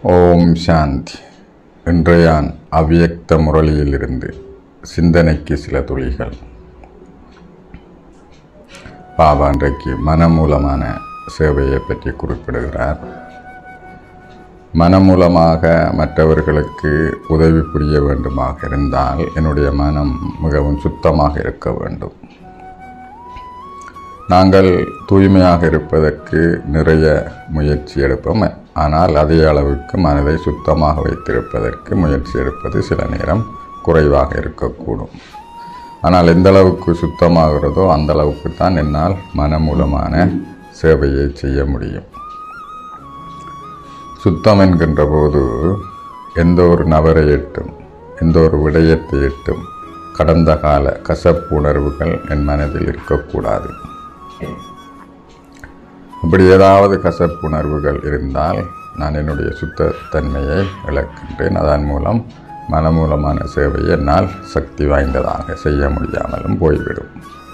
ஓம் சாந்தி இன்றையான் அவ்யக்த முரளியிலிருந்து சிந்தனைக்கு சில துளிகள் பாபா இன்றைக்கு மனமூலமான சேவையை பற்றி குறிப்பிடுகிறார் மனமூலமாக மற்றவர்களுக்கு உதவி புரிய வேண்டுமாக இருந்தால் என்னுடைய மனம் மிகவும் சுத்தமாக இருக்க வேண்டும் நாங்கள் தூய்மையாக இருப்பதற்கு நிறைய முயற்சி எடுப்போம் ஆனால் அதே அளவுக்கு மனதை சுத்தமாக வைத்திருப்பதற்கு முயற்சி எடுப்பது சில நேரம் குறைவாக இருக்கக்கூடும் ஆனால் எந்த அளவுக்கு சுத்தமாகிறதோ அந்த அளவுக்கு தான் என்னால் மனமூலமான சேவையை செய்ய முடியும் சுத்தம் என்கின்ற போது எந்த ஒரு நபரை எட்டும் எந்த ஒரு விடயத்தை எட்டும் கடந்த கால கசப்பு உணர்வுகள் என் மனதில் இருக்கக்கூடாது அப்படி ஏதாவது கசப்புணர்வுகள் இருந்தால் நான் என்னுடைய சுத்தத்தன்மையை இழக்கின்றேன் அதன் மூலம் மனமூலமான சேவையை என்னால் சக்தி வாய்ந்ததாக செய்ய முடியாமலும் போய்விடும்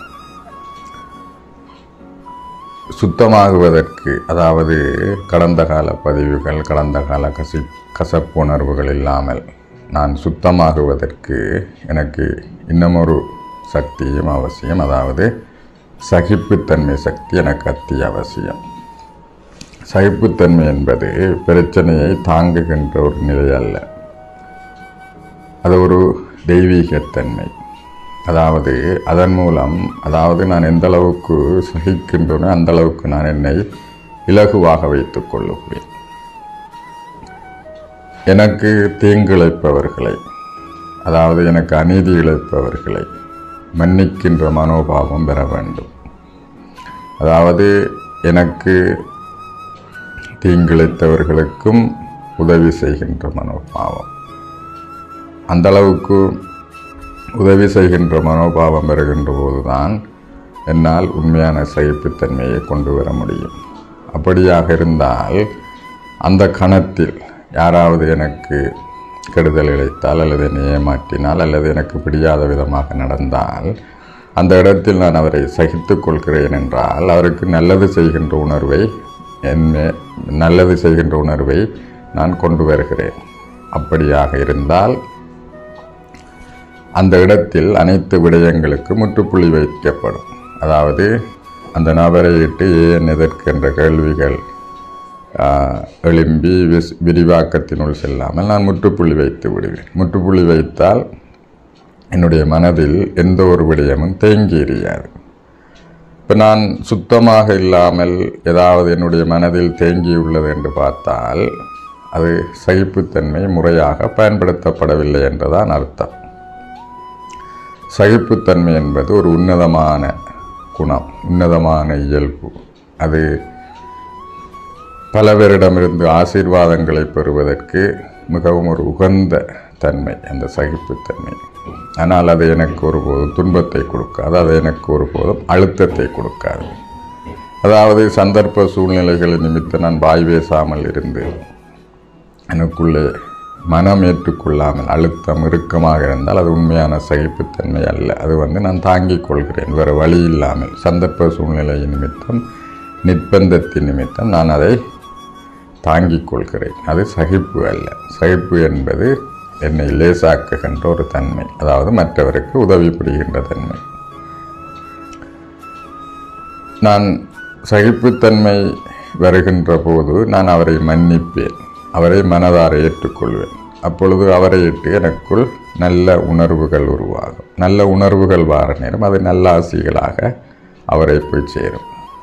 சுத்தமாகுவதற்கு அதாவது கடந்த கால பதிவுகள் கடந்த கால கசி கசப்புணர்வுகள் இல்லாமல் நான் சுத்தமாகுவதற்கு எனக்கு இன்னமொரு சக்தியும் அவசியம் அதாவது சகிப்புத்தன்மை சக்தி எனக்கு அத்தியாவசியம் சகிப்புத்தன்மை என்பது பிரச்சனையை தாங்குகின்ற ஒரு நிலை அல்ல அது ஒரு தெய்வீகத்தன்மை அதாவது அதன் மூலம் அதாவது நான் எந்த அளவுக்கு சகிக்கின்றனோ அந்த அளவுக்கு நான் என்னை இலகுவாக வைத்துக் கொள்ளுகிறேன் எனக்கு தீங்கு இழைப்பவர்களை அதாவது எனக்கு அநீதி இழைப்பவர்களை மன்னிக்கின்ற மனோபாவம் பெற வேண்டும் அதாவது எனக்கு தீங்கிழைத்தவர்களுக்கும் உதவி செய்கின்ற மனோபாவம் அந்த அளவுக்கு உதவி செய்கின்ற மனோபாவம் பெறுகின்ற போதுதான் என்னால் உண்மையான சகிப்புத்தன்மையை கொண்டு வர முடியும் அப்படியாக இருந்தால் அந்த கணத்தில் யாராவது எனக்கு கெடுதல் இழைத்தால் அல்லது என்னை ஏமாற்றினால் அல்லது எனக்கு பிடியாத விதமாக நடந்தால் அந்த இடத்தில் நான் அவரை சகித்து கொள்கிறேன் என்றால் அவருக்கு நல்லது செய்கின்ற உணர்வை என்மே நல்லது செய்கின்ற உணர்வை நான் கொண்டு வருகிறேன் அப்படியாக இருந்தால் அந்த இடத்தில் அனைத்து விடயங்களுக்கு முற்றுப்புள்ளி வைக்கப்படும் அதாவது அந்த நபரை இட்டு ஏன் எதற்கு என்ற கேள்விகள் எழும்பி விஸ் விரிவாக்கத்தினுள் செல்லாமல் நான் முற்றுப்புள்ளி வைத்து விடுவேன் முற்றுப்புள்ளி வைத்தால் என்னுடைய மனதில் எந்த ஒரு விடயமும் தேங்கி எறியாது இப்போ நான் சுத்தமாக இல்லாமல் ஏதாவது என்னுடைய மனதில் தேங்கி உள்ளது என்று பார்த்தால் அது சகிப்புத்தன்மை முறையாக பயன்படுத்தப்படவில்லை என்றுதான் அர்த்தம் சகிப்புத்தன்மை என்பது ஒரு உன்னதமான குணம் உன்னதமான இயல்பு அது பலவரிடமிருந்து ஆசீர்வாதங்களை பெறுவதற்கு மிகவும் ஒரு உகந்த தன்மை அந்த சகிப்புத்தன்மை ஆனால் அது எனக்கு ஒருபோதும் துன்பத்தை கொடுக்காது அது எனக்கு ஒருபோதும் அழுத்தத்தை கொடுக்காது அதாவது சந்தர்ப்ப சூழ்நிலைகள் நிமித்தம் நான் வாய் பேசாமல் இருந்து எனக்குள்ளே மனம் ஏற்றுக்கொள்ளாமல் அழுத்தம் இறுக்கமாக இருந்தால் அது உண்மையான சகிப்புத்தன்மை அல்ல அது வந்து நான் தாங்கிக் கொள்கிறேன் வேறு வழி இல்லாமல் சந்தர்ப்ப சூழ்நிலை நிமித்தம் நிர்பந்தத்தின் நிமித்தம் நான் அதை தாங்கிக் கொள்கிறேன் அது சகிப்பு அல்ல சகிப்பு என்பது என்னை லேசாக்குகின்ற ஒரு தன்மை அதாவது மற்றவருக்கு உதவி புரிகின்ற தன்மை நான் சகிப்புத்தன்மை வருகின்ற போது நான் அவரை மன்னிப்பேன் அவரை மனதார ஏற்றுக்கொள்வேன் அப்பொழுது அவரை இட்டு எனக்குள் நல்ல உணர்வுகள் உருவாகும் நல்ல உணர்வுகள் வார நேரம் அது நல்ல ஆசிகளாக அவரை போய் சேரும்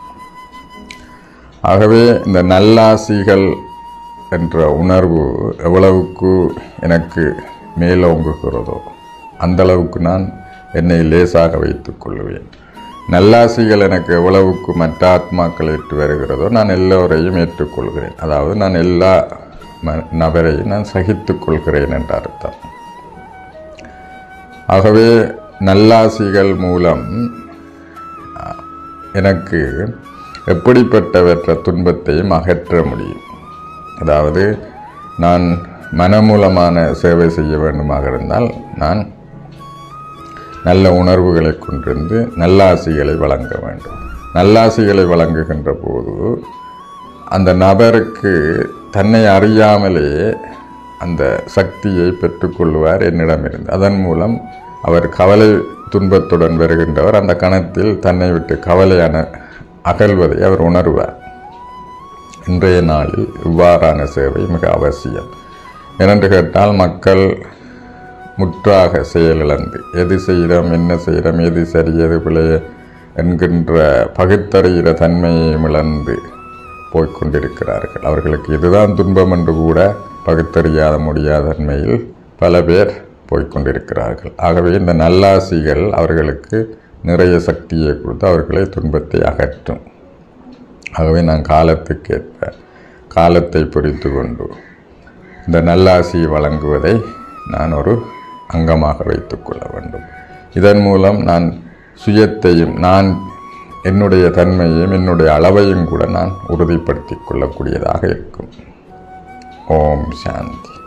ஆகவே இந்த நல்லாசிகள் என்ற உணர்வு எவ்வளவுக்கு எனக்கு மேலோங்குகிறதோ அந்த அளவுக்கு நான் என்னை லேசாக வைத்துக் கொள்வேன் நல்லாசிகள் எனக்கு எவ்வளவுக்கு மற்ற ஆத்மாக்கள் ஏற்று வருகிறதோ நான் எல்லோரையும் ஏற்றுக்கொள்கிறேன் அதாவது நான் எல்லா ம நபரையும் நான் சகித்து கொள்கிறேன் என்ற அர்த்தம் ஆகவே நல்லாசிகள் மூலம் எனக்கு எப்படிப்பட்டவற்ற துன்பத்தையும் அகற்ற முடியும் அதாவது நான் மனமூலமான சேவை செய்ய வேண்டுமாக இருந்தால் நான் நல்ல உணர்வுகளை கொண்டிருந்து நல்லாசிகளை வழங்க வேண்டும் நல்லாசிகளை வழங்குகின்ற போது அந்த நபருக்கு தன்னை அறியாமலேயே அந்த சக்தியை பெற்றுக்கொள்வார் என்னிடமிருந்து அதன் மூலம் அவர் கவலை துன்பத்துடன் வருகின்றவர் அந்த கணத்தில் தன்னை விட்டு கவலையான அகல்வதை அவர் உணர்வார் இன்றைய நாளில் இவ்வாறான சேவை மிக அவசியம் ஏனென்று கேட்டால் மக்கள் முற்றாக செயலிழந்து எது செய்கிறோம் என்ன செய்கிறோம் எது சரி எது பிழை என்கின்ற பகுத்தறிகிற தன்மையை இழந்து போய்க்கொண்டிருக்கிறார்கள் அவர்களுக்கு இதுதான் துன்பம் என்று கூட பகுத்தறியாத முடியாத தன்மையில் பல பேர் போய்க்கொண்டிருக்கிறார்கள் ஆகவே இந்த நல்லாசிகள் அவர்களுக்கு நிறைய சக்தியை கொடுத்து அவர்களை துன்பத்தை அகற்றும் ஆகவே நான் காலத்துக்கேற்ப காலத்தை புரிந்து கொண்டு இந்த நல்லாசியை வழங்குவதை நான் ஒரு அங்கமாக வைத்துக்கொள்ள வேண்டும் இதன் மூலம் நான் சுயத்தையும் நான் என்னுடைய தன்மையையும் என்னுடைய அளவையும் கூட நான் உறுதிப்படுத்திக் கொள்ளக்கூடியதாக இருக்கும் ஓம் சாந்தி